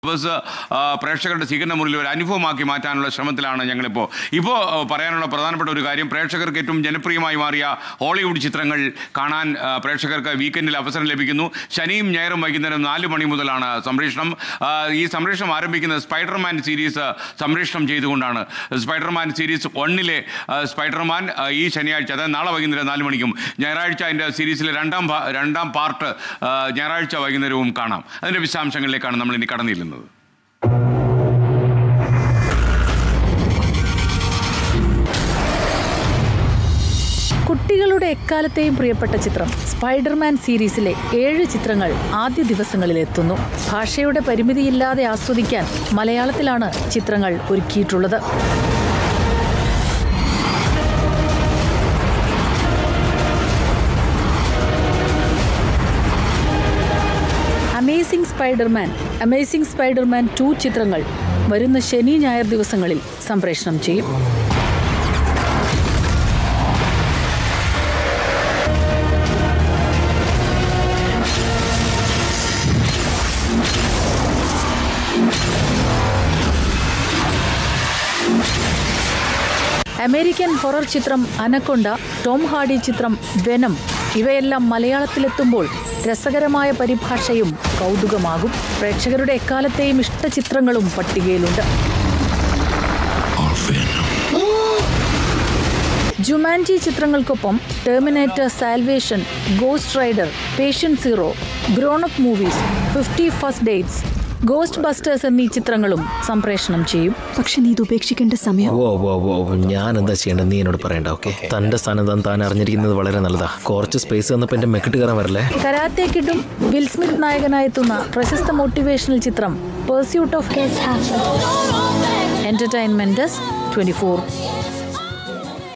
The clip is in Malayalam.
ബസ് ആ, പ്രേക്ഷകരുടെ സ്വീകരണ മുറിയിൽ ഒരു അനുഭവമാക്കി മാറ്റാനുള്ള ശ്രമത്തിലാണ് ഞങ്ങളിപ്പോൾ ഇപ്പോൾ ആ, പറയാനുള്ള പ്രധാനപ്പെട്ട ഒരു കാര്യം പ്രേക്ഷകർക്ക് ഏറ്റവും ജനപ്രിയമായി മാറിയ ഹോളിവുഡ് ചിത്രങ്ങൾ കാണാൻ ആ, പ്രേക്ഷകർക്ക് വീക്കെൻഡിൽ അവസരം ലഭിക്കുന്നു ശനിയും ഞായറും വൈകുന്നേരം നാല് മണി മുതലാണ് സംപ്രേഷണം ആ, ഈ സംപ്രേഷണം ആരംഭിക്കുന്നത് സ്പൈഡർമാൻ സീരീസ് സംപ്രേഷണം ചെയ്തുകൊണ്ടാണ് സ്പൈഡർമാൻ സീരീസ് വണ്ണിലെ ആ, സ്പൈഡർമാൻ ആ, ഈ ശനിയാഴ്ച അതായത് നാളെ വൈകുന്നേരം നാല് മണിക്കും ഞായറാഴ്ച അതിൻ്റെ സീരീസിലെ രണ്ടാം ഭാ- രണ്ടാം പാർട്ട് ആ, ഞായറാഴ്ച വൈകുന്നേരവും കാണാം അതിൻ്റെ വിശദാംശങ്ങളിലേക്കാണ് നമ്മൾ ഇനി കടന്നു ചെല്ലുന്നത് കുട്ടികളുടെ എക്കാലത്തെയും പ്രിയപ്പെട്ട ചിത്രം സ്പൈഡർമാൻ സീരീസിലെ ഏഴ് ചിത്രങ്ങൾ ആദ്യ ദിവസങ്ങളിൽ എത്തുന്നു ഭാഷയുടെ പരിമിതിയില്ലാതെ ആസ്വദിക്കാൻ മലയാളത്തിലാണ് ചിത്രങ്ങൾ ഒരുക്കിയിട്ടുള്ളത് amazing spiderman amazing spiderman two ചിത്രങ്ങൾ വരുന്ന ശനി ഞായർ ദിവസങ്ങളിൽ സംപ്രേഷണം ചെയ്യും അമേരിക്കൻ ഹൊറർ ചിത്രം അനക്കൊണ്ട ടോം ഹാർഡി ചിത്രം വെനം ഇവയെല്ലാം മലയാളത്തിലെത്തുമ്പോൾ രസകരമായ പരിഭാഷയും കൗതുകമാകും പ്രേക്ഷകരുടെ എക്കാലത്തെയും ഇഷ്ടചിത്രങ്ങളും പട്ടികയിലുണ്ട് ജുമാൻജി ചിത്രങ്ങൾക്കൊപ്പം Terminator Salvation Ghost Rider Patient Zero Grown Up movies Fifty First Dates Ghostbusters എന്നീ ചിത്രങ്ങളും സംപ്രേഷണം ചെയ്യും പക്ഷെ നീ ഇത് ഉപേക്ഷിക്കേണ്ട സമയം ഓ ഓ ഓ ഞാൻ എന്താ ചെയ്യേണ്ടത് നീ എന്നോട് പറയണ്ട ഓക്കെ തന്റെ സ്ഥാനം താൻ താൻ അറിഞ്ഞിരിക്കുന്നത് വളരെ നല്ലതാ കുറച്ച് സ്പേസ് തന്നപ്പോൾ എന്റെ മെക്കിട്ട് കയറാൻ വരല്ലേ കരാത്തെ കിഡും വിൽ സ്മിത്ത് നായകനായെത്തുന്ന പ്രശസ്ത മോട്ടിവേഷണൽ ചിത്രം Pursuit of entertainment twenty four